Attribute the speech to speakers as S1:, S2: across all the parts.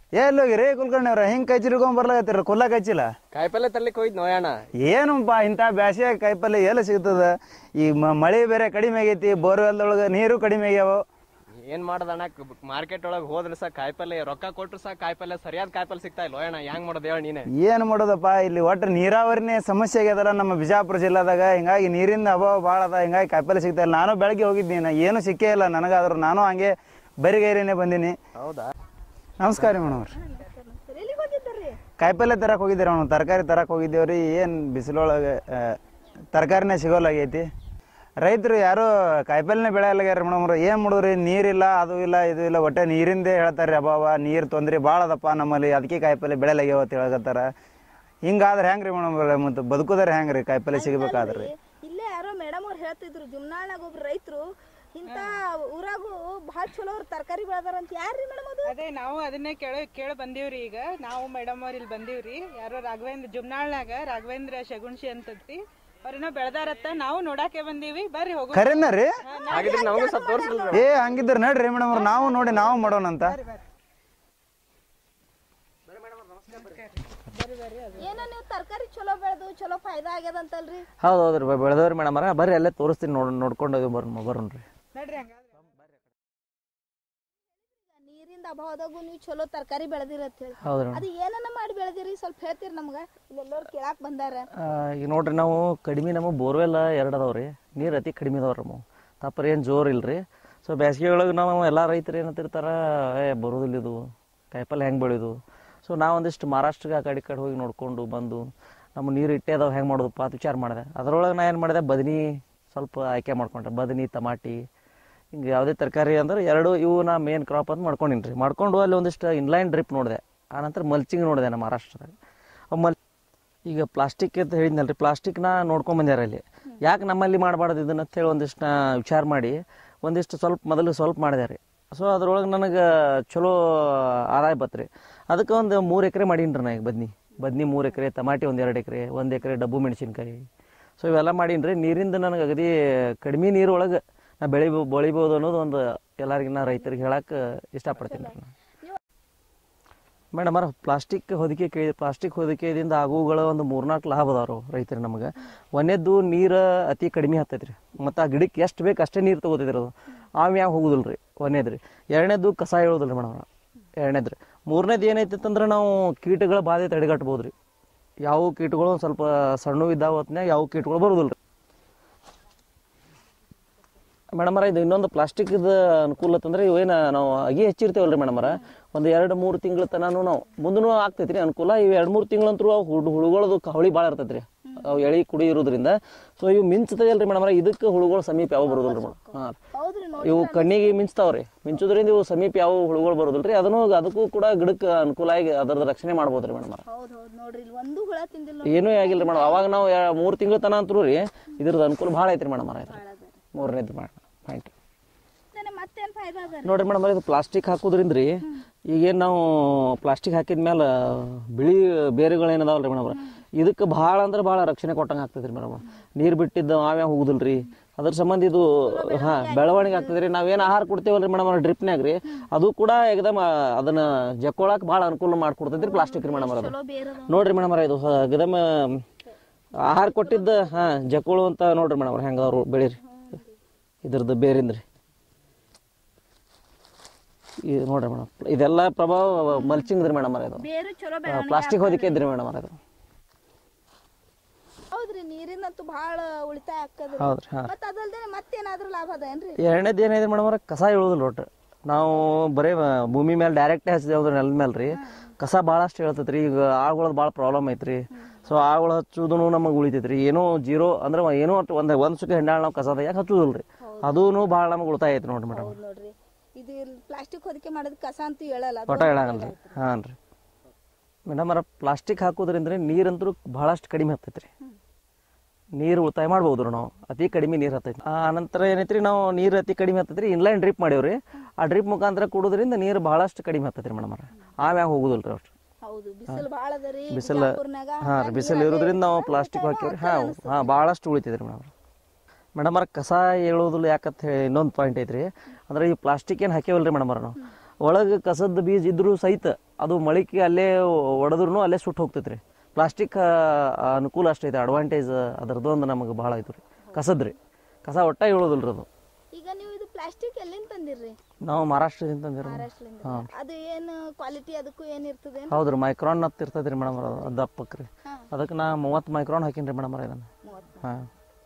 S1: ಎಲ್ಲಿ ಹೋಗಿರಿ ಕುಲ್ಕರ್ಣಿ ಅವ್ರ ಹಿಂಗ್ ಕೈ ಚಿರ್ಕೊಂಡ್ ಬರ್ಲಾಗತ್ತಿರ ಕುಲ್ಲ ಕಚ್ಚಿಲ್ಲ
S2: ಕಾಯಿಪಲ್ಲೆ ತರ್ಲಿಕ್ಕೆ ಹೋಯ್ತು ನೋಯಣ್ಣ
S1: ಏನಪ್ಪ ಇಂಥ ಬ್ಯಾಸಿಗೆ ಕಾಯಿಪಲ್ಲೆ ಎಲ್ಲಿ ಸಿಗ್ತದ ಈ ಮ- ಮಳೆ ಬೇರೆ ಕಡಿಮೆ ಆಗೈತಿ ಬೋರ್ವೆಲ್ದೊಳಗೆ ನೀರು ಕಡಿಮೆ ಆಗ್ಯಾವ
S2: ಏನ್ ಮಾಡದಣ್ಣ ಮಾರ್ಕೆಟ್ ಒಳಗೆ ಹೋದ್ರೆ ಸಹ ಕಾಯಿಪಲ್ಲೆ ರೊಕ್ಕ ಕೊಟ್ರು ಸಹ ಕಾಯಿಪಲ್ಲೆ ಸರಿಯಾದ ಕಾಯಿಪಲ್ಲೆ ಸಿಗ್ತಾ ಇಲ್ಲ ಅಣ್ಣ ಹೆಂಗ್ ಮಾಡೋದು ಹೇಳ ನೀನೆ
S1: ಏನು ಮಾಡೋದಪ್ಪ ಇಲ್ಲಿ ಒಟ್ಟು ನೀರಾವರಿನೇ ಸಮಸ್ಯೆ ಆಗ್ಯದಲ್ಲ ನಮ್ಮ ಬಿಜಾಪುರ ಜಿಲ್ಲಾದಾಗ ಹಿಂಗಾಗಿ ನೀರಿನ ಅಭಾವ ಭಾಳ ಅದ ಹಿಂಗಾಗಿ ಕಾಯಿಪಲ್ಲೆ ಸಿಗ್ತಾ ಇಲ್ಲ ನಾನು ಬೆಳಗ್ಗೆ ಹೋಗಿದ್ದೀನಿ ನಾ ಏನು ಸಿಕ್ಕೇ ಇಲ್ಲ ನನಗಾದ್ರೂ ನಾನು ಹಂಗೆ ಬರಿಗೈರಿನೇ ಬಂದೀನಿ
S2: ಹೌದಾ
S1: ನಮಸ್ಕಾರ ರೀ ಮೇಡಮ್ ಕಾಯಿಪಲ್ಲೆ ತರಕ್ಕೆ ಹೋಗಿದ್ದೀರಿ ಅವ್ನು ತರಕಾರಿ ತರಕ್ಕೆ ಹೋಗಿದ್ದೇವ್ರಿ ಏನು ಬಿಸಿಲೊಳಗೆ ತರಕಾರಿನೇ ಸಿಗೋಲಾಗೈತಿ ರೈತರು ಯಾರು ಕಾಯಿಪಲ್ಲೆನೇ ಬೆಳೆಯಲ್ಲಾಗ್ಯಾರ ಮೇಡಮ್ ಏನು ಮಾಡಿದ್ರಿ ನೀರಿಲ್ಲ ಅದು ಇಲ್ಲ ಇದು ಇಲ್ಲ ಒಟ್ಟೆ ನೀರಿಂದೇ ಹೇಳ್ತಾರೆ ರೀ ಅಭಾವ ನೀರು ತೊಂದ್ರೆ ಭಾಳ ಅದಪ್ಪ ನಮ್ಮಲ್ಲಿ ಅದಕ್ಕೆ ಕಾಯಿಪಲ್ಲೆ ಬೆಳೆಯಲಾಗ್ಯಾವ ಅಂತ ಹೇಳಕತ್ತಾರ ಹಿಂಗಾದ್ರೆ ಹೆಂಗೆ ರೀ ಮೇಡಮ್ ಮತ್ತು ಬದುಕೋದಾರೆ ಹೆಂಗೆ ರೀ ಕಾಯಿಪಲ್ಲೆ ಸಿಗಬೇಕಾದ್ರೆ ರೀ
S3: ಇಲ್ಲೇ ಯಾರೋ ಮೇಡಮ್ ಅವ್ರು ಹೇಳ್ತಿದ್ರು ಜುಮ್ನಾಳ್ನಾಗ ಒಬ್ರು ರೈತರು ಇಂಥ ಊರಾಗೂ ಭಾಳ ಚಲೋ ಅವ್ರು ತರಕಾರಿ ಬೆಳೆದಾರ ಅಂತ ಯಾರ್ರಿ ಮೇಡಮ್ ಅದು
S4: ಅದೇ ನಾವು ಅದನ್ನೇ ಕೇಳ ಕೇಳ ಬಂದೀವ್ರಿ ಈಗ ನಾವು ಮೇಡಮ್ ಅವ್ರ ಇಲ್ಲಿ ಬಂದೀವ್ರಿ ಯಾರೋ ರಾಘವೇಂದ್ರ ಜುಮ್ನಾಳ್ನಾಗ ರಾಘವೇಂದ್ರ ಶಗುಣ್ಶಿ ಅಂತತ್ರಿ ಅವ್ರೇನೋ ಬೆಳೆದಾರತ್ತ ನಾವು ನೋಡಾಕೆ ಬಂದೀವಿ ಬರ್ರಿ ಹೋಗು
S1: ಖರೇನ ರೀ
S2: ಹಾಗಿದ್ರೆ ನಮಗೂ ಸ್ವಲ್ಪ ತೋರಿಸಲ್ರಿ
S1: ಏ ಹಂಗಿದ್ರೆ ನಡ್ರಿ ಮೇಡಮ್ ಅವ್ರು ನಾವು ನೋಡಿ ನಾವು ಮಾಡೋಣ ಅಂತ
S3: ಏನೋ ನೀವು ತರಕಾರಿ ಚಲೋ ಬೆಳೆದು ಚಲೋ ಫಾಯ್ದಾ ಆಗ್ಯದಂತಲ್ರಿ
S5: ಹೌದು ಹೌದ್ರಿ ಬೆಳೆದವ್ರಿ ಮೇಡಮ್ ಬರ್ರಿ ಅಲ್ಲೇ ತೋರಿಸ್ತೀನಿ ನೋಡ್ ನೋಡ್ಕೊಂಡು ಬರ್ರಿ ಬರೋಣ್ರಿ
S4: ನಡ್ರಿ ಹಂಗಾದ್ರೆ
S3: ನೀರಿಂದ ಅಭಾವದಾಗೂ ನೀವು ಚಲೋ ತರಕಾರಿ ಬೆಳೆದಿರತ್ ಹೇಳಿ
S5: ಹೌದ್ರಿ
S3: ಅದು ಏನನ್ನ ಮಾಡಿ ಬೆಳೆದಿರಿ ಸ್ವಲ್ಪ ಹೇಳ್ತೀರಿ ನಮ್ಗೆ ಇಲ್ಲೆಲ್ಲೋರು ಕೇಳಾಕ್ ಬಂದಾರ
S5: ಆ, ಈಗ ನೋಡ್ರಿ ನಾವು ಕಡಿಮೆ ನಮ್ಮ ಬೋರ್ವೆಲ್ ಎರಡು ಅದಾವ್ರಿ ನೀರು ಅತಿ ಕಡಿಮೆ ಅದಾವ್ರಿ ನಮ್ಮವು ತಪ್ಪರಿ ಏನು ಜೋರು ಇಲ್ರಿ ಸೊ ಬೇಸಿಗೆ ಒಳಗೆ ನಾವು ಎಲ್ಲ ರೈತರು ಏನಂತಿರ್ತಾರ ಏ ಬರೋದಿಲ್ಲ ಇದು ಕಾಯಿಪಲ್ಲೆ ಹೆಂಗೆ ಬೆಳೆಯೋದು ಸೊ ನಾವು ಒಂದಿಷ್ಟು ಮಹಾರಾಷ್ಟ್ರಗೆ ಆ ಕಡೆ ಈ ಕಡೆ ಹೋಗಿ ನೋಡ್ಕೊಂಡು ಬಂದು ನಮ್ಮ ನೀರು ಇಟ್ಟೆ ಅದಾವ ಹೆಂಗೆ ಮಾಡೋದಪ್ಪ ಅಂತ ವಿಚಾರ ಮಾಡಿದೆ ಅದರೊಳಗೆ ನಾ ಏನು ಮಾಡಿದೆ ಬದನಿ ಸ್ವಲ್ಪ ಆಯ್ಕೆ ಮಾಡ್ಕೊಂಡ್ರೆ ಬದನಿ ಟಮಾಟಿ ಹಿಂಗೆ ಯಾವುದೇ ತರಕಾರಿ ಅಂದ್ರೆ ಎರಡು ಇವು ನಾ ಮೇನ್ ಕ್ರಾಪ್ ಅಂತ ಮಾಡ್ಕೊಂಡಿನಿ ರೀ ಮಾಡ್ಕೊಂಡು ಅಲ್ಲಿ ಒಂದಿಷ್ಟು ಇನ್ಲೈನ್ ಡ್ರಿಪ್ ನೋಡಿದೆ ಆನಂತರ ಮಲ್ಚಿಂಗ್ ನೋಡಿದೆ ನಮ್ಮ ಮಹಾರಾಷ್ಟ್ರದಾಗ ಅವ್ ಮಲ್ ಈಗ ಪ್ಲಾಸ್ಟಿಕ್ ಅಂತ ಹೇಳಿದ್ನಲ್ರಿ ಪ್ಲಾಸ್ಟಿಕ್ನ ನೋಡ್ಕೊಂಡ್ ಬಂದ್ಯಾರ ಇಲ್ಲಿ ಯಾಕೆ ನಮ್ಮಲ್ಲಿ ಮಾಡಬಾರ್ದು ಇದನ್ನ ಅಂತ ಹೇಳಿ ಒಂದಿಷ್ಟು ನಾ ವಿಚಾರ ಮಾಡಿ ಒಂದಿಷ್ಟು ಸ್ವಲ್ಪ ಮೊದಲು ಸ್ವಲ್ಪ ಮಾಡಿದೆ ರೀ ಸೊ ಅದ್ರೊಳಗೆ ನನಗೆ ಚಲೋ ಆದಾಯ ಬತ್ರಿ ಅದಕ್ಕೆ ಒಂದು ಮೂರು ಎಕರೆ ಮಾಡೀನಿ ರೀ ನಾ ಈಗ ಬದ್ನಿ ಬದ್ನಿ ಮೂರು ಎಕರೆ ಟಮಾಟಿ ಒಂದು ಎರಡು ಎಕರೆ ಒಂದು ಎಕರೆ ಡಬ್ಬು ಮೆಣಸಿನ್ಕಾಯಿ ಸೊ ಇವೆಲ್ಲ ಮಾಡೀನಿ ರೀ ನೀರಿಂದ ನನಗೆ ಅಗದಿ ಕಡಿಮೆ ನೀರೊಳಗೆ ನಾ ಬೆಳಿಬೋ ಬೆಳಿಬೋದು ಅನ್ನೋದು ಒಂದು ಎಲ್ಲರಿಗೂ ನಾ ರೈತರಿಗೆ ಹೇಳಕ್ಕೆ ಇಷ್ಟಪಡ್ತೀನಿ ರೀ ನಾನು ಮೇಡಮ್ ಅವ್ರ ಪ್ಲಾಸ್ಟಿಕ್ ಹೊದಿಕೆ ಕೈ ಪ್ಲಾಸ್ಟಿಕ್ ಹೊದಿಕೆದಿಂದ ಆಗುಗಳ ಒಂದು ಮೂರ್ನಾಲ್ಕು ಲಾಭ ಅದಾವ್ರು ರೈತರು ನಮಗೆ ಒಂದೇದ್ದು ನೀರು ಅತಿ ಕಡಿಮೆ ಹತ್ತೈತ್ರಿ ಮತ್ತು ಆ ಗಿಡಕ್ಕೆ ಎಷ್ಟು ಬೇಕು ಅಷ್ಟೇ ನೀರು ತೊಗೋತೈತ್ರಿ ಅದು ಆಮ್ಯಾಗ ಹೋಗುದಿಲ್ಲ ರೀ ಒಂದೇದು ರೀ ಎರಡನೇದು ಕಸ ಹೇಳೋದಿಲ್ಲ ರೀ ಮೇಡಮ್ ಎರಡನೇದು ರೀ ಮೂರನೇದು ಏನೈತಿ ಅಂದ್ರೆ ನಾವು ಕೀಟಗಳ ಬಾಧೆ ತಡೆಗಟ್ಬೋದು ರೀ ಯಾವ ಕೀಟಗಳು ಒಂದ್ ಸ್ವಲ್ಪ ಸಣ್ಣ ಇದ್ದಾವ ಹೊತ್ನ್ಯಾಗ ಯಾವ ಕೀಟಗಳು ಬರೋದಿಲ್ಲ ರೀ ಮೇಡಮರ ಇದು ಇನ್ನೊಂದು ಪ್ಲಾಸ್ಟಿಕ್ದ ಅನುಕೂಲ ಅಂತಂದ್ರೆ ಇವೇನು ನಾವು ಅಗಿ ಹೆಚ್ಚಿರ್ತೇವಲ್ರಿ ಮೇಡಮರ ಒಂದು ಎರಡು ಮೂರು ತಿಂಗಳ ತನೂ ನಾವು ಮುಂದೂ ಆಗ್ತೈತ್ರಿ ಅನುಕೂಲ ಇವು ಎರಡು ಮೂರು ತಿಂಗಳಂತರೂ ಅವು ಹುಳು ಹುಳುಗಳದು ಕವಳಿ ಭಾಳ ಇರ್ತೈತ್ರಿ ಅವು ಎಳಿ ಕುಡಿ ಇರೋದ್ರಿಂದ ಸೊ ಇವು ಮಿಂಚ್ತದಲ್ರಿ ಮೇಡಮರ ಇದಕ್ಕೆ ಹುಳುಗಳು ಸಮೀಪ ಯಾವ ಬರೋದಿಲ್ಲ ಮೇಡಮ್ ಹಾಂ
S3: ಹೌದ್ರಿ ನೋಡಿ
S5: ಇವು ಕಣ್ಣಿಗೆ ಮಿಂಚ್ತಾವ್ರಿ ಮಿಂಚೋದ್ರಿಂದ ಇವು ಸಮೀಪ ಯಾವ ಹುಳುಗಳು ಬರೋದಿಲ್ರಿ ಅದನ್ನು ಅದಕ್ಕೂ ಕೂಡ ಗಿಡಕ್ಕೆ ಅನುಕೂಲ ಆಗಿ ಅದರದ ರಕ್ಷಣೆ ಮಾಡ್ಬೋದ್ರಿ ಮೇಡಮರ
S3: ಹೌದ್ ಹೌದ್ ನೋಡ್ರಿ ಇಲ್ಲಿ ಒಂದು ಹುಳ ತಿಂದಿಲ್ಲ
S5: ಏನೂ ಆಗಿಲ್ಲ ಮೇಡಮ್ ಅವಾಗ ನಾವು ಮೂರು ತಿಂಗಳ ತನ ಅಂತರೂ ರೀ ಇದ್ರದ್ದು ಅನುಕೂಲ ಭಾಳ ಐತ್ರಿ ಮೇಡಮ್ ಇದು ಮೂರನೇದು ಪಾಯಿಂಟ್
S3: ನೋಡಿ ಮತ್ತೇನ್ ಫಾಯ್ದಾ ಅದ
S5: ನೋಡ್ರಿ ಮೇಡಮ್ ಇದು ಪ್ಲಾಸ್ಟಿಕ್ ಹಾಕೋದ್ರಿಂದ ರೀ ಈಗೇನು ನಾವು ಪ್ಲಾಸ್ಟಿಕ್ ಹಾಕಿದ ಮೇಲೆ ಬಿಳಿ ಬೇರುಗಳು ಏನದಾವಲ್ರಿ ಮೇಡಮ್ ಇದಕ್ಕೆ ಭಾಳ ಅಂದ್ರೆ ಭಾಳ ರಕ್ಷಣೆ ಕೊಟ್ಟಂಗೆ ಆಗ್ತೈತ್ರಿ ಮೇಡಮ್ ನೀರು ಬಿಟ್ಟಿದ್ದು ಆವ್ಯಾವ ಹೋಗುದಿಲ್ರಿ ಅದ್ರ ಸಂಬಂಧ ಇದು ಹಾ ಬೆಳವಣಿಗೆ ಆಗ್ತದ್ರಿ ನಾವೇನು ಆಹಾರ ಕೊಡ್ತೇವಲ್ರಿ ಮೇಡಮ್ ಡ್ರಿಪ್ನ್ಯಾಗ ರೀ ಅದು ಕೂಡ ಏಕದಮ್ ಅದನ್ನ ಜಕ್ಕೊಳಕ್ ಭಾಳ ಅನುಕೂಲ ಮಾಡ್ಕೊಡ್ತೈತ್ರಿ ಪ್ಲಾಸ್ಟಿಕ್ ರೀ ಮೇಡಮ್ ಅದು
S3: ಚಲೋ ಬೇರೆ
S5: ನೋಡ್ರಿ ಮೇಡಮ್ ಇದು ಏಕದಮ್ ಆಹಾರ ಕೊಟ್ಟಿದ್ದ ಹಾ ಜಕ್ಕೊಳು ಅಂತ ನೋಡ್ರಿ ಮೇಡಮ್ ಹೆಂಗ ಅವ್ರು ಬೆಳೀರಿ ಇದ್ರದ್ದು ಬೇರಿಂದ್ರಿ ಇದು ನೋಡ್ರಿ ಮೇಡಮ್ ಇದೆಲ್ಲ ಪ್ರಭಾವ ಮಲ್ಚಿಂಗ್ ರೀ ಮೇಡಮ್ ಇದು
S3: ಬೇರು ಚಲೋ
S5: ಪ್ಲಾಸ್ಟಿಕ್ ಹೊದಿಕೆ ಇದ್ರಿ ಮೇಡಮ್ ಅದು
S3: ಹೌದ್ರಿ ನೀರಿಂದಂತೂ ಭಾಳ ಉಳಿತಾಯ ಆಗ್ತದ್ರಿ
S5: ಹೌದ್ರಿ ಹಾಂ
S3: ಮತ್ತ ಅದಲ್ದೆ ಮತ್ತೇನಾದ್ರೂ ಲಾಭ ಅದ ಏನ್ರಿ
S5: ಎರಡನೇದು ಏನಿದೆ ಮೇಡಮ್ ಅವ್ರ ಕಸ ಇಳೋದಿಲ್ಲ ಒಟ್ಟು ನಾವು ಬರೀ ಭೂಮಿ ಮೇಲೆ ಡೈರೆಕ್ಟ್ ಹಚ್ಚಿದೇವ್ರಿ ನೆಲದ ಮೇಲೆ ರೀ ಕಸ ಭಾಳಷ್ಟು ಹೇಳ್ತೈತ್ರಿ ಈಗ ಆಳ್ಗಳದ್ ಭಾಳ ಪ್ರಾಬ್ಲಮ್ ಐತ್ರಿ ಸೊ ಆಗಳು ಹಚ್ಚೋದು ನಮಗೆ ಉಳಿತೈತ್ರಿ ಏನೋ ಜೀರೋ ಅಂದ್ರೆ ಏನೋ ಒಟ್ಟು ಒಂದು ಒಂದು ಸುಖ ಹೆಣ್ಣಾಳು ನಾವು ಕಸದ ಯಾಕೆ ಹಚ್ಚೋದಿಲ್ಲ ರೀ ಅದೂ ಭಾಳ ನಮಗೆ ಉಳಿತಾಯ ಐತಿ ನೋಡ್ರಿ ಮೇಡಮ್
S3: ಹೌದ್ ನೋಡ್ರಿ ಇದು ಪ್ಲಾಸ್ಟಿಕ್ ಹೊದಿಕೆ ಮಾಡಿದ ಕಸ ಅಂತೂ ಹೇಳಲ್ಲ ಅದು
S5: ಒಟ್ಟ ಹೇಳಂಗಲ್ಲ ರೀ ಹಾಂ ರೀ ಮೇಡಮ್ ಅವ್ರ ಪ್ಲಾಸ್ಟಿಕ್ ಹಾಕೋದ್ರಿಂದ ನೀರಂತೂ ಭಾಳಷ್ಟು ಕಡಿಮೆ ಹತ್ತೈತ್ರಿ ನೀರು ಉಳಿತಾಯ ಮಾಡ್ಬೋದು ರೀ ನಾವು ಅತಿ ಕಡಿಮೆ ನೀರು ಹತ್ತೈತಿ ಆ ನಂತರ ಏನೈತ್ರಿ ನಾವು ನೀರು ಅತಿ ಕಡಿಮೆ ಹತ್ತೈತ್ರಿ ಇನ್ಲೈನ್ ಡ್ರಿಪ್ ಮಾಡೇವ್ರಿ ಆ ಡ್ರಿಪ್ ಮುಖಾಂತರ ಕುಡೋದ್ರಿಂದ ನೀರು ಭಾಳಷ್ಟು ಕಡಿಮೆ ಹತ್ತೈತ್ರಿ ಮೇಡಮ್ ಅವ್ರ ಆಮ್ಯಾಗ ಹೋಗುದಿಲ್ಲ ರೀ ಅಷ್ಟು
S3: ಹೌದು ಬಿಸಿಲು ಭಾಳ ಅದರಿ
S5: ಬಿಸಿಲು
S3: ಬಿಜಾಪುರ್ನಾಗ
S5: ಹಾಂ ರೀ ಬಿಸಿಲು ಇರೋದ್ರಿಂದ ನಾವು ಪ್ಲಾಸ್ಟಿಕ್ ಹಾಕಿವ್ರಿ ಹಾಂ ಹಾಂ ಭಾಳಷ್ಟು ಉಳಿತೈತ್ರಿ ಮೇಡಮ್ ಮೇಡಮ್ ಅವ್ರ ಕಸ ಹೇಳೋದಿಲ್ಲ ಯಾಕಂತ ಹೇಳಿ ಇನ್ನೊಂದು ಪಾಯಿಂಟ್ ಐತ್ರಿ ಅಂದ್ರೆ ಈ ಪ್ಲಾಸ್ಟಿಕ್ ಏನು ಹಾಕೇವಲ್ರಿ ಮೇಡಮ್ ಅವ್ರ ನಾವು ಒಳಗೆ ಕಸದ ಬೀಜ ಇದ್ರೂ ಸಹಿತ ಅದು ಮಳಿಕೆ ಅಲ್ಲೇ ಒಡೆದ್ರೂ ಅಲ್ಲೇ ಸುಟ್ಟು ಹೋಗ್ತೈತೆ ರೀ ಪ್ಲಾಸ್ಟಿಕ್ ಅನುಕೂಲ ಅಷ್ಟೈತೆ ಅಡ್ವಾಂಟೇಜ್ ಅದರದ್ದು ಒಂದು ನಮಗೆ ಭಾಳ ಐತೆ ರೀ ಕಸದ ರೀ ಕಸ ಒಟ್ಟ ಹೇಳೋದಿಲ್ಲ ರೀ ಅದು
S3: ಈಗ ನೀವು ಇದು ಪ್ಲಾಸ್ಟಿಕ್ ಎಲ್ಲಿಂದ ತಂದಿರ್ರಿ
S5: ನಾವು ಮಹಾರಾಷ್ಟ್ರದಿಂದ ತಂದಿರಿ
S3: ಮಹಾರಾಷ್ಟ್ರದಿಂದ ಅದು ಏನು ಕ್ವಾಲಿಟಿ ಅದಕ್ಕೂ ಏನಿರ್ತದೆ
S5: ಹೌದು ರೀ ಮೈಕ್ರಾನ್ ಅಂತ ಇರ್ತೈತೆ ರೀ ಮೇಡಮ್ ಅದು ದಪ್ಪಕ್ಕೆ ರೀ
S3: ಹಾ.
S5: ಅದಕ್ಕೆ ನಾ ಮೂವತ್ತು ಮೈಕ್ರಾನ್ ಹಾಕೀನಿ ರೀ ಮೇಡಮ್ ಇದನ್ನು
S3: ಮೂವತ್ತು
S5: ಹಾಂ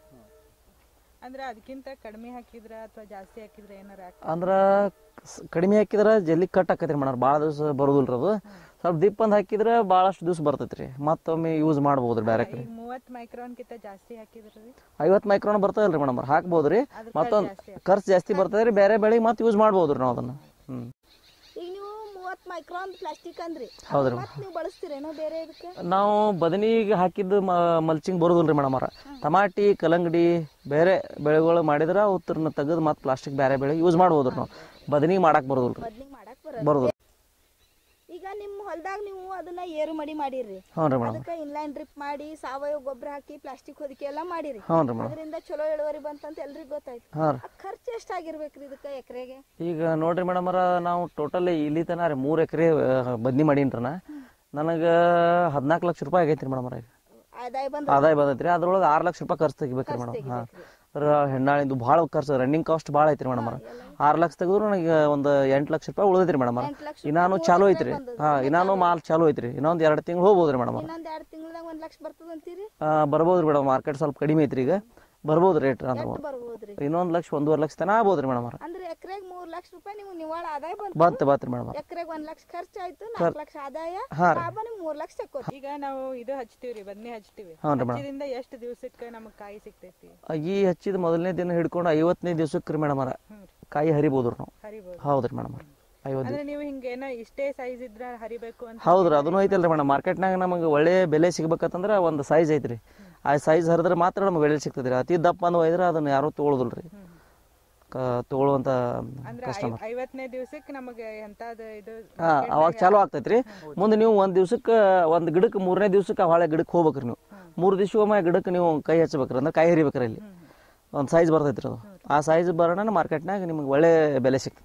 S4: ಅಂದ್ರೆ ಅದಕ್ಕಿಂತ ಕಡಿಮೆ ಹಾಕಿದ್ರ ಅಥವಾ ಜಾಸ್ತಿ ಹಾಕಿದ್ರ ಏನಾರ ಆಗ್ತದ?
S5: ಅಂದ್ರೆ ಸ್- ಕಡಿಮೆ ಹಾಕಿದ್ರೆ ಜಲ್ದಿ ಕಟ್ ಆಕೈತಿ ರೀ ಮೇಡಮ್ ಭಾಳ ದಿವಸ ಬರೋದಿಲ್ಲ ರೀ ಅದು ಸ್ವಲ್ಪ ದಿಪ್ ಅಂತ ಹಾಕಿದ್ರೆ ಭಾಳಷ್ಟು ದಿವಸ ಬರ್ತೈತೆ ರೀ ಮತ್ತೊಮ್ಮೆ ಯೂಸ್ ಮಾಡ್ಬೋದು ರೀ ಡೈರೆಕ್ಟ್ ರೀ
S4: ಈಗ ಮೂವತ್ ಮೈಕ್ರಾನ್ ಕಿಂತ ಜಾಸ್ತಿ ಹಾಕಿದ್ರಿ
S5: ಐವತ್ತು ಮೈಕ್ರಾನ್ ಬರ್ತದಲ್ಲ ರೀ ಮೇಡಮ್ ಹಾಕ್ಬೋದು ರೀ
S4: ಅದಕ್ಕೆ
S5: ಮತ್ತೊಂದು
S4: ಜಾಸ್ತಿ
S5: ಖರ್ಚು ಜಾಸ್ತಿ ಬರ್ತದೆ ರೀ ಬೇರೆ ಬೆಳೆಗೆ ಮತ್ತೆ ಯೂಸ್ ಮಾಡ್ಬೋದು ರೀ ನಾವು ಅದನ್ನು ಹ್ಞೂ
S3: ಈಗ ನೀವು ಮೂವತ್ತು ಮೈಕ್ರಾನ್ ಪ್ಲಾಸ್ಟಿಕ್ ಅಂದ್ರಿ
S5: ಹೌದ್ರಿ.
S3: ಮತ್ತೆ ನೀವು ಬಳಸ್ತೀರೇನೋ ಬೇರೆ ಇದಕ್ಕೆ
S5: ನಾವು ಬದನಿಗೆ ಹಾಕಿದ್ದು ಮಲ್ಚಿಂಗ್ ಬರೋದಿಲ್ಲ ರೀ ಮೇಡಮ್ ಟಮಾಟಿ ಕಲ್ಲಂಗಡಿ ಬೇರೆ ಬೆಳೆಗಳು ಮಾಡಿದ್ರೆ ಅವತ್ರನ್ನ ತೆಗೆದು ಮತ್ತೆ ಪ್ಲಾಸ್ಟಿಕ್ ಬೇರೆ ಬೆಳೆ ಯೂಸ್ ಮಾಡ್ಬೋದು ರೀ ನಾವು ಬದನಿಗೆ ಮಾಡಕ್ಕೆ ಬರೋದಿಲ್ಲ ರೀ
S3: ಬದ್ನಿಗೆ ಮಾಡಕ್ ಬರೋದು
S5: ಬರೋದಿಲ್ಲ
S3: ಈಗ ನಿಮ್ಮ ಹೊಲದಾಗ ನೀವು ಅದನ್ನ ಏರು ಮಡಿ ಮಾಡಿರಿ
S5: ಹ್ಞೂ ರೀ ಮೇಡಮ್
S3: ಅದಕ್ಕೆ ಇನ್ಲೈನ್ ಡ್ರಿಪ್ ಮಾಡಿ ಸಾವಯವ ಗೊಬ್ಬರ ಹಾಕಿ ಪ್ಲಾಸ್ಟಿಕ್ ಹೊದಿಕೆ ಎಲ್ಲ ಮಾಡಿರಿ
S5: ಹ್ಞೂ ರೀ ಮೇಡಮ್
S3: ಅದರಿಂದ ಚಲೋ ಇಳುವರಿ ಬಂತಂತ ಎಲ್ರಿಗೂ ಗೊತ್ತಾಯ್ತು
S5: ಹಾಂ ರೀ
S3: ಆ ಖರ್ಚು ಎಷ್ಟಾಗಿರ್ಬೇಕ್ರಿ ಇದಕ್ಕೆ ಎಕರೆಗೆ
S5: ಈಗ ನೋಡ್ರಿ ಮೇಡಮರ ನಾವು ಟೋಟಲ್ ಇಲ್ಲಿ ತನ ರೀ ಮೂರು ಎಕರೆ ಬದ್ನಿ ಮಾಡೀನಿ ನಾ ನನಗೆ ಹದಿನಾಲ್ಕು ಲಕ್ಷ ರೂಪಾಯಿ ಆಗೈತೆ ರೀ ಮೇಡಮರ ಈಗ
S3: ಆದಾಯ ಬಂದ
S5: ಆದಾಯ ಬಂದೈತೆ ರೀ ಅದ್ರೊಳಗೆ ಆರು ಲಕ್ಷ ರೂಪಾಯಿ ಖರ್ಚು ತೆಗಿಬೇಕು ರೀ ಮೇಡಮ್ ಹಾಂ ಅದ್ರ ಹೆಣ್ಣಾಳಿಂದು ಭಾಳ ಖರ್ಚು ರನ್ನಿಂಗ್ ಕಾಸ್ಟ್ ಭಾಳ ಐತ್ರಿ ಮೇಡಮರ ಆರು ಲಕ್ಷ ತೆಗೆದ್ರು ನನಗೆ ಒಂದು ಎಂಟು ಲಕ್ಷ ರೂಪಾಯಿ ಉಳಿದೈತಿ ರೀ ಮೇಡಮರ
S3: ಎಂಟ್ ಲಕ್ಷ
S5: ಇನ್ನಾನು ಚಾಲು ಐತ್ರಿ ಹಾಂ ಇನ್ನಾನು ಮಾಲ್ ಚಾಲು ಐತ್ರಿ ಇನ್ನೊಂದು ಎರಡು ತಿಂಗಳು ಹೋಗ್ಬೋದು ರೀ ಮೇಡಮರ
S3: ಇನ್ನೊಂದ್ ಎರಡ್ ತಿಂಗಳದಾಗ ಒಂದ್ ಲಕ್ಷ ಬರ್ತದಂತೀರಿ
S5: ಬರ್ಬೋದು ರೀ ಮೇಡಮ್ ಮಾರ್ಕೆಟ್ ಸ್ವಲ್ಪ ಕಡಿಮೆ ಐತ್ರಿ ಈಗ ಬರ್ಬೋದು ರೇಟ್ ಅಂದ್ರೆ
S3: ಎಷ್ಟು ಬರ್ಬೋದ್ರಿ
S5: ಇನ್ನೊಂದು ಲಕ್ಷ ಒಂದೂವರೆ ಲಕ್ಷ ತನಕ ಆಗ್ಬೋದು ರೀ ಮೇಡಮರ
S3: ಅಂದ್ರೆ ಎಕರೆಗೆ ಮೂರ್ ಲಕ್ಷ ರೂಪಾಯಿ ನೀವು ನಿವಾಳ ಆದಾಯ ಬಂತು
S5: ಬಂತು ಬಾತ್ ರೀ ಮೇಡಮ್
S3: ಎಕರೆಗೆ ಒಂದ್ ಲಕ್ಷ ಖರ್ಚು ಆಯ್ತು ನಾಲ್ಕು ಲಕ್ಷ ಆದಾಯ
S5: ಹಾಂ ರೀ
S3: ಲಾಭ ನಿಮ್ಗೆ ಮೂರ್ ಲಕ್ಷ ಸಿಕ್ಕೋತಿ
S4: ಈಗ ನಾವು ಇದು ಹಚ್ತೀವ್ರಿ ಬದ್ನಿ ಹಚ್ತೀವಿ
S5: ಹ್ಞೂ ರೀ ಮೇಡಮ್
S4: ಹಚ್ಚಿದಿಂದ ಎಷ್ಟು ದಿವಸಕ್ಕೆ ನಮಗ್ ಕಾಯಿ ಸಿಗ್ತೈತಿ
S5: ಈ ಹಚ್ಚಿದ ಮೊದಲನೇ ದಿನ ಹಿಡ್ಕೊಂಡು ಐವತ್ತನೇ ದಿವ್ಸಕ್ಕೆ ರೀ ಮೇಡಮರ ಕಾಯಿ ಹರಿಬೋದು ರೀ ನಾವು
S4: ಹರಿಬೋದು
S5: ಹೌದು ರೀ ಮೇಡಮ್ ಐವತ್ತು
S4: ಅಂದ್ರೆ ನೀವು ಹಿಂಗೇನ ಇಷ್ಟೇ ಸೈಜ್ ಇದ್ರ ಹರಿಬೇಕು ಅಂತ
S5: ಹೌದು ರೀ ಅದನ್ನು ಐತಲ್ರಿ ಮೇಡಮ್ ಮಾರ್ಕೆಟ್ನಾಗ ನಮಗೆ ಒಳ್ಳೆ ಬೆಲೆ ಸಿಗ್ಬೇಕಂತಂದ್ರೆ ಒಂದು ಸೈಜ್ ಐತ್ರಿ ಆ ಸೈಜ್ ಹರಿದ್ರೆ ಮಾತ್ರ ನಮ್ಗೆ ಬೆಲೆ ಸಿಗ್ತದೆ ರೀ ಅತಿ ದಪ್ಪ ಅಂದ್ ಒಯ್ದ್ರೆ ಅದನ್ನ ಯಾರೂ ತೊಗೊಳೋದಿಲ್ಲ ರೀ ತೊಗೊಳುವಂಥ
S4: ಅಂದ್ರೆ
S5: ಕಸ್ಟಮರ್
S4: ಐವತ್ತನೇ ದಿವಸಕ್ಕೆ ನಮಗೆ ಎಂತಾದ ಇದು
S5: ಹಾಂ ಅವಾಗ ಚಾಲು ಆಗ್ತೈತ್ರಿ ಮುಂದೆ ನೀವು ಒಂದು ದಿವ್ಸಕ್ಕೆ ಒಂದು ಗಿಡಕ್ಕೆ ಮೂರನೇ ದಿವ್ಸಕ್ಕೆ ಹೊಳೆ ಗಿಡಕ್ಕೆ ಹೋಗ್ಬೇಕ್ರಿ ನೀವು ಮೂರು ದಿವ್ಸ ಒಮ್ಮೆ ಗಿಡಕ್ಕೆ ನೀವು ಕೈ ಹಚ್ಬೇಕ್ರಿ ಅಂದ್ರೆ ಕೈ ಹರಿಬೇಕ್ರಿ ಅಲ್ಲಿ ಒಂದು ಸೈಜ್ ಬರ್ತೈತ್ರಿ ಅದು ಆ ಸೈಜ್ ಬರೋಣ ಮಾರ್ಕೆಟ್ನಾಗ ನಿಮ್ಗೆ ಒಳ್ಳೆ ಬೆಲೆ ಸಿಗ್ತೈತ್ರಿ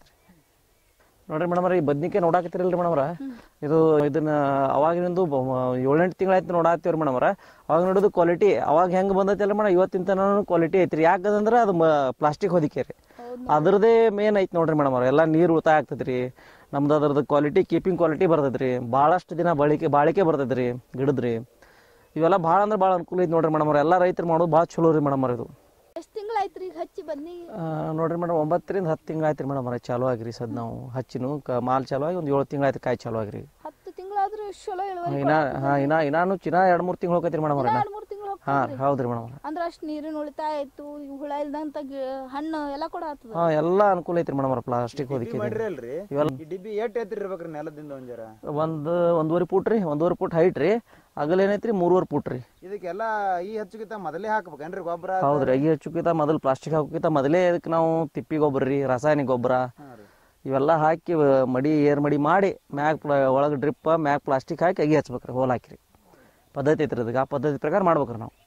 S5: ನೋಡ್ರಿ ಮೇಡಮ್ ಈ ಬದ್ನಿಕಾಯಿ ನೋಡಾಕತ್ತೀರಲ್ರಿ ಮೇಡಮ್ರ ಇದು ಇದನ್ನ ಅವಾಗಿನಿಂದು ಏಳೆಂಟು ತಿಂಗಳಾಯ್ತು ನೋಡಾತ್ತೀವ್ರಿ ಮೇಡಮ್ರ ಅವಾಗ ನೋಡೋದು ಕ್ವಾಲಿಟಿ ಅವಾಗ ಹೆಂಗೆ ಬಂದೈತಲ್ಲ ಮೇಡಮ್ ಇವತ್ತಿನ ತನಕ ಕ್ವಾಲಿಟಿ ಐತ್ರಿ ಯಾಕಂದ್ರೆ ಅದು ಪ್ಲಾಸ್ಟಿಕ್ ಹೊದಿಕೆ ರೀ ಅದ್ರದ್ದೇ ಮೇನ್ ಐತಿ ನೋಡ್ರಿ ಮೇಡಮ್ ಎಲ್ಲ ನೀರು ಉಳಿತಾಯ ಆಗ್ತೈತೆ ರೀ ನಮ್ದು ಅದ್ರದ್ದು ಕ್ವಾಲಿಟಿ ಕೀಪಿಂಗ್ ಕ್ವಾಲಿಟಿ ಬರ್ತೈತೆ ರೀ ಭಾಳಷ್ಟು ದಿನ ಬಾಳಿಕೆ ಬಾಳಿಕೆ ಬರ್ತೈತೆ ರೀ ಗಿಡದ ರೀ ಇವೆಲ್ಲ ಭಾಳ ಅಂದ್ರೆ ಭಾಳ ಅನುಕೂಲ ಐತಿ ನೋಡ್ರಿ ಮೇಡಮ್ ಎಲ್ಲ ರೈತರು ಮಾಡೋದು ಭಾಳ ಚಲೋ ರೀ ಮೇಡಮ್ ಇದು
S3: ಎಷ್ಟ್ ತಿಂಗಳಾಯ್ತ್ರಿ ಈಗ ಹಚ್ಚಿ ಬನ್ನಿ
S5: ಆ, ನೋಡ್ರಿ ಮೇಡಮ್ ಒಂಬತ್ತರಿಂದ ಹತ್ತು ತಿಂಗಳು ಆಯ್ತು ರೀ ಮೇಡಮ್ ಚಾಲು ಆಗಿರಿ ಸದ್ ನಾವು ಹಚ್ಚಿನು ಕ ಮಾಲ್ ಚಾಲು ಆಗಿ ಒಂದು ಏಳು ತಿಂಗಳು ಆಯ್ತು ಕಾಯಿ ಚಾಲು ಆಗಿರಿ
S3: ಹತ್ತು ತಿಂಗಳಾದ್ರೂ ಚಲೋ ಇಳುವರಿ
S5: ಇನ್ನ ಹಾಂ ಇನ್ನ ಇನ್ನಾನು ಚಿನ್ನ ಎರಡು ಮೂರು ತಿಂಗಳು ಹೋಗೈತಿ ಮೇಡಮ್ ಅವ್ರ
S3: ಎರಡ್ ಮೂರ್ ತಿಂಗಳು
S5: ಹಾಂ ಹೌದು ರೀ ಮೇಡಮ್
S3: ಅಂದ್ರ ಅಷ್ಟ್ ನೀರಿನ ಉಳಿತಾಯ ಆಯ್ತು ಈ ಹುಳ ಇಲ್ದಂತ ಗಿ- ಹಣ್ಣು ಎಲ್ಲ ಕೂಡ ಆತದ
S5: ಹಾಂ ಎಲ್ಲ ಅನುಕೂಲ ಐತ್ರಿ ಮೇಡಮ್ ಅವ್ರ ಪ್ಲಾಸ್ಟಿಕ್ ಹೊದಿಕೆ
S1: ಮಾಡ್ರಿ ಅಲ್ರಿ
S5: ಇವೆಲ್ಲ
S1: ಈ ಡಿಬ್ಬಿ ಏಟ್ ಎತ್ತರ ಇರ್ಬೇಕ್ರಿ ನೆಲದಿಂದ ಒಂದ್ ಜರ
S5: ಒಂದು ಒಂದೂವರೆ ಫೂಟ್ ರೀ ಒಂದೂವರೆ ಫೂಟ್ ಹೈಟ್ ರೀ ಅಗಲ ಏನೈತ್ರಿ ಮೂರುವರೆ ಫೂಟ್ ರೀ
S1: ಇದಕ್ಕೆಲ್ಲ ಈ ಹಚ್ಚುಕಿತ ಮೊದಲೇ ಹಾಕ್ಬೇಕೇನ್ರಿ ಗೊಬ್ಬರ
S5: ಹೌದ್ರಿ ಅಗಿ ಹಚ್ಚುಕಿತ ಮೊದಲು ಪ್ಲಾಸ್ಟಿಕ್ ಹಾಕೋಕಿತ ಮೊದಲೇ ಇದಕ್ಕೆ ನಾವು ತಿಪ್ಪಿ ಗೊಬ್ಬರ ರೀ ರಾಸಾಯನಿಕ ಗೊಬ್ಬರ ಇವೆಲ್ಲ ಹಾಕಿ ವ- ಮಡಿ ಏರ್ ಮಡಿ ಮಾಡಿ ಮ್ಯಾಗ್ ಪ್ಲ ಒಳಗೆ ಡ್ರಿಪ್ ಮ್ಯಾಗ್ ಪ್ಲಾಸ್ಟಿಕ್ ಹಾಕಿ ಅಗಿ ಹಚ್ಬೇಕ್ರಿ ಹೋಲ್ ಹಾಕಿರಿ ಪದ್ಧತಿ ಐತ್ರಿ ಅದಕ್ಕೆ ಆ ಪದ್ಧತಿ ಪ್ರಕಾರ ಮಾಡ್ಬೇಕ್ರಿ ನಾವು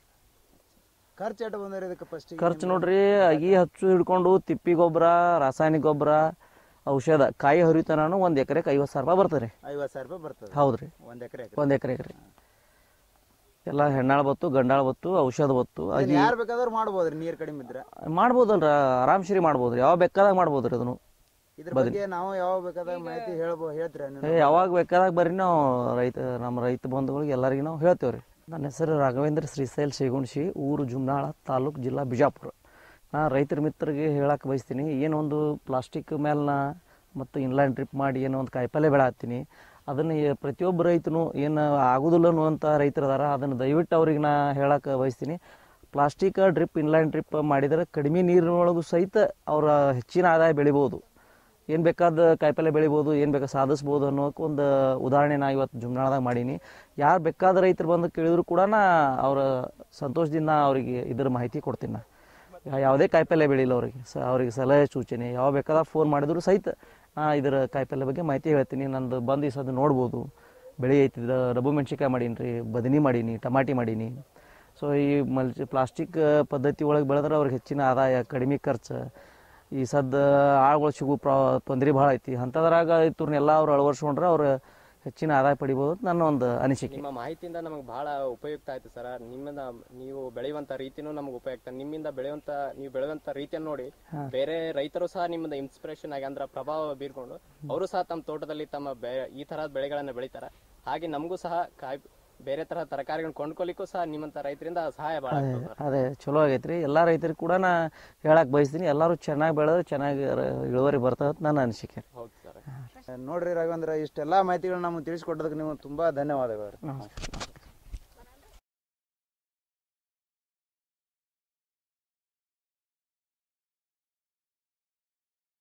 S1: ಖರ್ಚು ಎಟ್ ಬಂದ್ರಿ ಇದಕ್ಕೆ ಫಸ್ಟ್
S5: ಖರ್ಚು ನೋಡ್ರಿ ಅಗಿ ಹಚ್ಚು ಹಿಡ್ಕೊಂಡು ತಿಪ್ಪಿ ಗೊಬ್ಬರ ರಾಸಾಯನಿಕ ಗೊಬ್ಬರ ಔಷಧ ಕಾಯಿ ಹರಿತನಾನು ಒಂದು ಎಕರೆಗೆ ಐವತ್ತು ಸಾವಿರ ರೂಪಾಯಿ ಬರ್ತದೆ ರೀ
S1: ಐವತ್ತು ಸಾವಿರ ರೂಪಾಯಿ ಬರ್ತದೆ
S5: ಹೌದ್ರಿ
S1: ಒಂದ್ ಎಕರೆ
S5: ಒಂದು ಎಕರೆಗೆ ರೀ ಎಲ್ಲ ಹೆಣ್ಣಾಳ ಬತ್ತು ಗಂಡಾಳ ಬತ್ತು ಔಷಧ ಬತ್ತು ಅಗಿ
S1: ಯಾರು ಬೇಕಾದ್ರೂ ಮಾಡ್ಬೋದ್ರಿ ನೀರ್ ಕಡಿಮೆ ಇದ್ರ
S5: ಮಾಡ್ಬೋದಲ್ರ ಆರಾಮ್ ಸರಿ ಮಾಡ್ಬೋದ್ರಿ ಯಾವ ಬೇಕಾದಾಗ ಮಾಡ್ಬೋದ್ರಿ ಅದನ್ನು
S1: ಇದ್ರ ಬಗ್ಗೆ ನಾವು ಯಾವಾಗ ಬೇಕಾದಾಗ ಮಾಹಿತಿ ಹೇಳ್ಬೋ ಹೇಳ್ತೀರ
S5: ಏ ಯಾವಾಗ ಬೇಕಾದಾಗ ಬರ್ರಿ ನಾವು ರೈತ ನಮ್ಮ ರೈತ ಬಂಧುಗಳಿಗೆ ಎಲ್ಲರಿಗೂ ನಾವು ಹೇಳ್ತೇವೆ ರೀ ನನ್ನ ಹೆಸರು ರಾಘವೇಂದ್ರ ಶ್ರೀಶೈಲ್ ಶೇಗುಣ್ಶಿ ಊರು ಜುಮ್ನಾಳ ತಾಲೂಕು ಜಿಲ್ಲಾ ಬಿಜಾಪುರ ನಾ ರೈತರ ಮಿತ್ರರಿಗೆ ಹೇಳಕ್ಕೆ ಬಯಸ್ತೀನಿ ಏನೊಂದು ಪ್ಲಾಸ್ಟಿಕ್ ಮೇಲ್ನ ಮತ್ತು ಇನ್ಲೈನ್ ಟ್ರಿಪ್ ಮಾಡಿ ಏನೋ ಒಂದು ಕಾಯಿಪಲ್ಯ ಬೆಳೆ ಹತ್ತೀನಿ ಅದನ್ನು ಏ- ಪ್ರತಿಯೊಬ್ಬ ರೈತನು ಏನು ಆಗೋದಿಲ್ಲ ಅನ್ನುವಂಥ ರೈತರು ಅದಾರ ಅದನ್ನು ದಯವಿಟ್ಟು ಅವ್ರಿಗೆ ನಾ ಹೇಳಕ್ಕೆ ಬಯಸ್ತೀನಿ ಪ್ಲಾಸ್ಟಿಕ್ ಡ್ರಿಪ್ ಇನ್ಲೈನ್ ಡ್ರಿಪ್ ಮಾಡಿದರೆ ಕಡಿಮೆ ನೀರಿನೊಳಗೂ ಸಹಿತ ಅವರ ಹೆಚ್ಚಿನ ಆದಾಯ ಬೆಳಿಬೋದು ಏನು ಬೇಕಾದ ಕಾಯಿಪಲ್ಯ ಬೆಳಿಬೋದು ಏನು ಬೇಕಾದ ಸಾಧಿಸ್ಬೋದು ಅನ್ನೋಕೆ ಒಂದು ಉದಾಹರಣೆ ನಾ ಇವತ್ತು ಜುಮ್ನಾಳದಾಗ ಮಾಡೀನಿ ಯಾರು ಬೇಕಾದ ರೈತರು ಬಂದು ಕೇಳಿದ್ರು ಕೂಡ ನಾ ಅವರ ಸಂತೋಷದಿಂದ ಅವರಿಗೆ ಇದರ ಮಾಹಿತಿ ಕೊಡ್ತೀನಿ ನಾ ಯಾ- ಯಾವುದೇ ಕಾಯಿಪಲ್ಯ ಬೆಳಿಲ್ಲ ಅವರಿಗೆ ಸ ಅವರಿಗೆ ಸಲಹೆ ಸೂಚನೆ ಯಾವ ಬೇಕಾದ ಫೋನ್ ಮಾಡಿದ್ರು ಸಹಿತ ನಾ ಇದರ ಕಾಯಿಪಲ್ಯ ಬಗ್ಗೆ ಮಾಹಿತಿ ಹೇಳ್ತೀನಿ ನಂದು ಬಂದು ಈ ಸದ ನೋಡ್ಬೋದು ಬೆಳೆ ಐತಿದ ರಬ್ಬು ಮೆಣಸಿನ್ಕಾಯಿ ಮಾಡೀನಿ ರೀ ಬದನಿ ಮಾಡೀನಿ ಟಮಾಟಿ ಮಾಡೀನಿ ಸೊ ಈ ಮಲ್ಚಿ ಪ್ಲಾಸ್ಟಿಕ್ ಪದ್ಧತಿ ಒಳಗೆ ಬೆಳೆದ್ರೆ ಅವ್ರಿಗೆ ಹೆಚ್ಚಿನ ಆದಾಯ ಕಡಿಮೆ ಖರ್ಚು ಈ ಸದ್ದ ಆಳುಗಳು ಸಿಗು ಪ್ರಾ ತೊಂದರೆ ಭಾಳ ಐತಿ ಅಂಥದ್ರಾಗ ಇವ್ರನ್ನೆಲ್ಲ ಅವ್ರು ಅಳವಡಿಸ್ಕೊಂಡ್ರೆ ಅವ್ರು ಹೆಚ್ಚಿನ ಆದಾಯ ಪಡಿಬೋದು ಅಂತ ನನ್ನ ಒಂದು ಅನಿಸಿಕೆ
S2: ನಿಮ್ಮ ಮಾಹಿತಿಯಿಂದ ನಮಗೆ ಬಹಳ ಉಪಯುಕ್ತ ಆಯ್ತು ಸರ್ ನಿಮ್ಮಿಂದ ನೀವು ಬೆಳೆಯುವಂತ ರೀತಿನೂ ನಮಗೆ ಉಪಯುಕ್ತ ನಿಮ್ಮಿಂದ ಬೆಳೆಯುವಂತ ನೀವು ಬೆಳೆಯುವಂತ ರೀತಿಯನ್ನು ನೋಡಿ ಬೇರೆ ರೈತರು ಸಹ ನಿಮ್ಮಿಂದ ಇನ್ಸ್ಪಿರೇಷನ್ ಆಗಿ ಅಂದ್ರೆ ಪ್ರಭಾವ ಬೀರ್ಕೊಂಡು ಅವರು ಸಹ ತಮ್ಮ ತೋಟದಲ್ಲಿ ತಮ್ಮ ಬೆ ಈ ತರಹದ ಬೆಳೆಗಳನ್ನ ಬೆಳಿತಾರೆ ಹಾಗೆ ನಮಗೂ ಸಹ ಕಾಯಿ ಬೇರೆ ತರಹ ತರಕಾರಿಗಳನ್ನ ಕೊಂಡ್ಕೊಲಿಕ್ಕೂ ಸಹ ನಿಮ್ಮಂತ ರೈತರಿಂದ ಸಹಾಯ ಬಹಳ ಆಗ್ತದೆ ಸರ್.
S5: ಅದೇ ಚಲೋ ಆಗೈತ್ರಿ ಎಲ್ಲ ರೈತರಿಗೆ ಕೂಡ ನಾ ಹೇಳಕ್ ಬಯಸ್ತೀನಿ ಎಲ್ಲರೂ ಚೆನ್ನಾಗಿ ಬೆಳೆದ್ರೆ ಚೆನ್ನಾಗಿ ರ- ಇಳುವರಿ ಬರ್ತದೆ ಅಂತ ನನ್ನ ಅನಿಸಿಕೆ
S2: ಹೌದು ಸರ್
S1: ನೋಡ್ರಿ ರಾಘವೇಂದ್ರ ಇಷ್ಟೆಲ್ಲ ಮಾಹಿತಿಗಳನ್ನ ನಮಗೆ ತಿಳಿಸ್ಕೊಟ್ಟದಕ್ಕೆ ನೀವು ತುಂಬ ಧನ್ಯವಾದಗಳು
S5: ನಮಸ್ಕಾರ